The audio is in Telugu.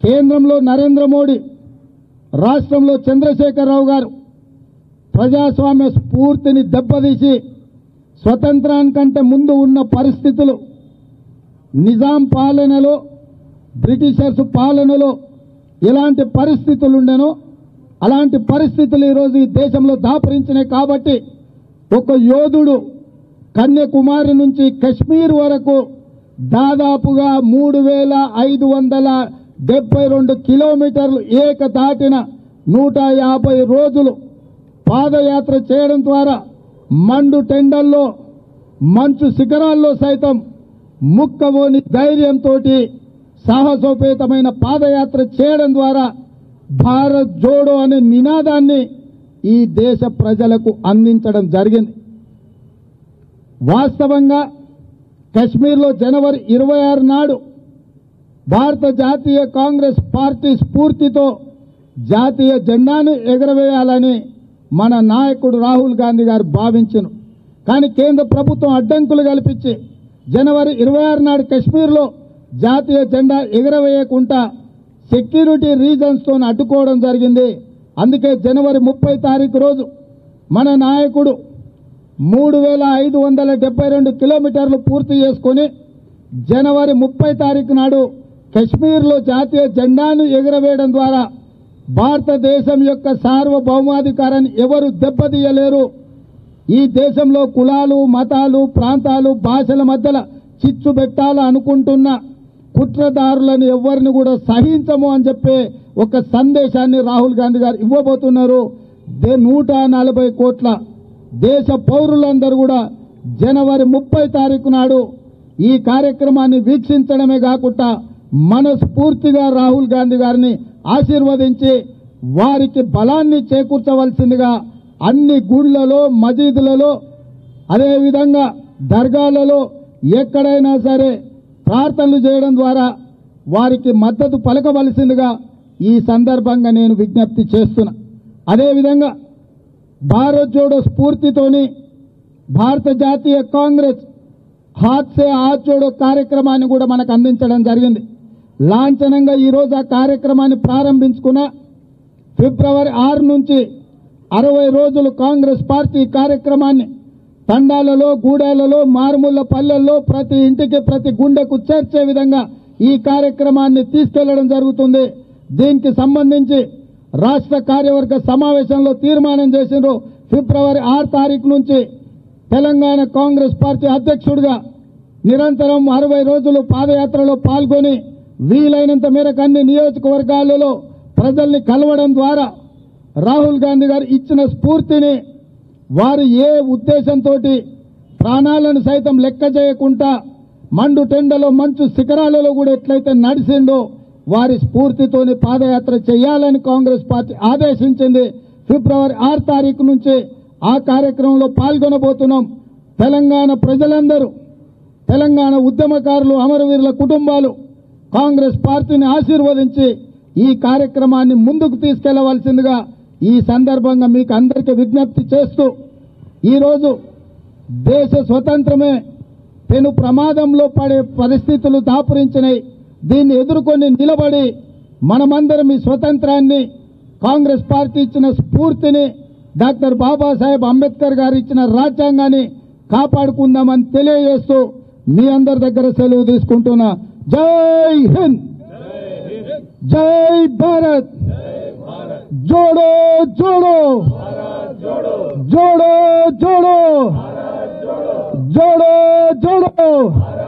కేంద్రంలో నరేంద్ర మోడీ రాష్ట్రంలో చంద్రశేఖరరావు గారు ప్రజాస్వామ్య స్ఫూర్తిని దెబ్బతీసి స్వతంత్రానికంటే ముందు ఉన్న పరిస్థితులు నిజాం పాలనలో బ్రిటిషర్స్ పాలనలో ఎలాంటి పరిస్థితులు ఉండెనో అలాంటి పరిస్థితులు ఈరోజు ఈ దేశంలో దాపరించినాయి కాబట్టి ఒక యోధుడు కన్యాకుమారి నుంచి కశ్మీర్ వరకు దాదాపుగా మూడు వేల ఐదు వందల డెబ్బై రెండు కిలోమీటర్లు ఏక దాటిన నూట యాభై రోజులు పాదయాత్ర చేయడం ద్వారా మండు టెండల్లో మంచు శిఖరాల్లో సైతం ముక్కవోని ధైర్యంతో సాహసోపేతమైన పాదయాత్ర చేయడం ద్వారా భారత్ జోడో అనే నినాదాన్ని ఈ దేశ ప్రజలకు అందించడం జరిగింది వాస్తవంగా కశ్మీర్లో జనవరి ఇరవై ఆరు నాడు భారత జాతీయ కాంగ్రెస్ పార్టీ స్ఫూర్తితో జాతీయ జెండాను ఎగరవేయాలని మన నాయకుడు రాహుల్ గాంధీ గారు భావించను కానీ కేంద్ర ప్రభుత్వం అడ్డంకులు కల్పించి జనవరి ఇరవై ఆరు నాడు కశ్మీర్లో జాతీయ జెండా ఎగరవేయకుండా సెక్యూరిటీ రీజన్స్తో అడ్డుకోవడం జరిగింది అందుకే జనవరి ముప్పై తారీఖు రోజు మన నాయకుడు మూడు వేల ఐదు వందల డెబ్బై రెండు కిలోమీటర్లు పూర్తి చేసుకొని జనవరి ముప్పై తారీఖు నాడు కశ్మీర్లో జాతీయ జెండాను ఎగురవేయడం ద్వారా భారతదేశం యొక్క సార్వభౌమాధికారాన్ని ఎవరు దెబ్బతీయలేరు ఈ దేశంలో కులాలు మతాలు ప్రాంతాలు భాషల మధ్యల చిచ్చు పెట్టాల అనుకుంటున్న కుట్రదారులను ఎవరిని కూడా సహించము అని చెప్పే ఒక సందేశాన్ని రాహుల్ గాంధీ గారు ఇవ్వబోతున్నారు దే- నూట నలభై కోట్ల దేశ పౌరులందరూ కూడా జనవరి ముప్పై తారీఖు నాడు ఈ కార్యక్రమాన్ని వీక్షించడమే కాకుండా మనస్ఫూర్తిగా రాహుల్ గాంధీ గారిని ఆశీర్వదించి వారికి బలాన్ని చేకూర్చవలసిందిగా అన్ని గుళ్లలో మసీదులలో అదేవిధంగా దర్గాలలో ఎక్కడైనా సరే ప్రార్థనలు చేయడం ద్వారా వారికి మద్దతు పలకవలసిందిగా ఈ సందర్భంగా నేను విజ్ఞప్తి చేస్తున్నా అదేవిధంగా భారత్ జోడో స్ఫూర్తితోని భారత జాతీయ కాంగ్రెస్ హాత్ సే హాత్ జోడో కార్యక్రమాన్ని కూడా మనకు అందించడం జరిగింది లాంఛనంగా ఈరోజు ఆ కార్యక్రమాన్ని ప్రారంభించుకున్న ఫిబ్రవరి ఆరు నుంచి అరవై రోజులు కాంగ్రెస్ పార్టీ కార్యక్రమాన్ని తండాలలో గూడాలలో మారుమూల పల్లెల్లో ప్రతి ఇంటికి ప్రతి గుండెకు చేర్చే విధంగా ఈ కార్యక్రమాన్ని తీసుకెళ్లడం జరుగుతుంది దీనికి సంబంధించి రాష్ట్ర కార్యవర్గ సమావేశంలో తీర్మానం చేసిండ్రు ఫిబ్రవరి ఆరు తారీఖు నుంచి తెలంగాణ కాంగ్రెస్ పార్టీ అధ్యక్షుడిగా నిరంతరం అరవై రోజులు పాదయాత్రలో పాల్గొని వీలైనంత మేరకు అన్ని నియోజకవర్గాలలో ప్రజల్ని కలవడం ద్వారా రాహుల్ గాంధీ గారు ఇచ్చిన స్ఫూర్తిని వారు ఏ ఉద్దేశంతో ప్రాణాలను సైతం లెక్క చేయకుండా మండు టెండలో మంచు శిఖరాలలో కూడా ఎట్లయితే నడిచిండో వారి స్ఫూర్తితోని పాదయాత్ర చేయాలని కాంగ్రెస్ పార్టీ ఆదేశించింది ఫిబ్రవరి ఆరు తారీఖు నుంచి ఆ కార్యక్రమంలో పాల్గొనబోతున్నాం తెలంగాణ ప్రజలందరూ తెలంగాణ ఉద్యమకారులు అమరవీరుల కుటుంబాలు కాంగ్రెస్ పార్టీని ఆశీర్వదించి ఈ కార్యక్రమాన్ని ముందుకు తీసుకెళ్లవలసిందిగా ఈ సందర్భంగా మీకు అందరికీ విజ్ఞప్తి చేస్తూ ఈరోజు దేశ స్వతంత్రమే పెను ప్రమాదంలో పడే పరిస్థితులు దాపురించినాయి దీన్ని ఎదుర్కొని నిలబడి మనమందరం ఈ స్వతంత్రాన్ని కాంగ్రెస్ పార్టీ ఇచ్చిన స్ఫూర్తిని డాక్టర్ బాబాసాహెబ్ అంబేద్కర్ గారు ఇచ్చిన రాజ్యాంగాన్ని కాపాడుకుందామని తెలియజేస్తూ మీ అందరి దగ్గర సెలవు తీసుకుంటున్నా జై హింద్ జై భారత్ జోడో జోడో జోడో జోడో జోడో జోడో